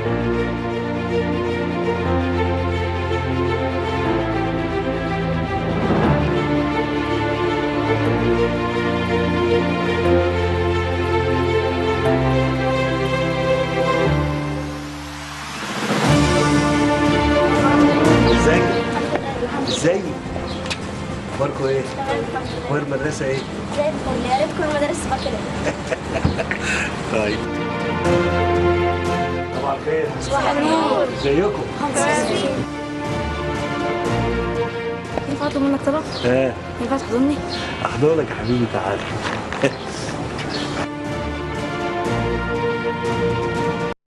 ازيك ازيك اخباركم ايه اخبار المدرسه ايه زي الفل يا ريت كل المدارس تبقى كده طيب طبعا خير صباح النور ازيكم ينفع اطلب منك طلب؟ ها ينفع تحضني؟ احضنك يا حبيبي تعالى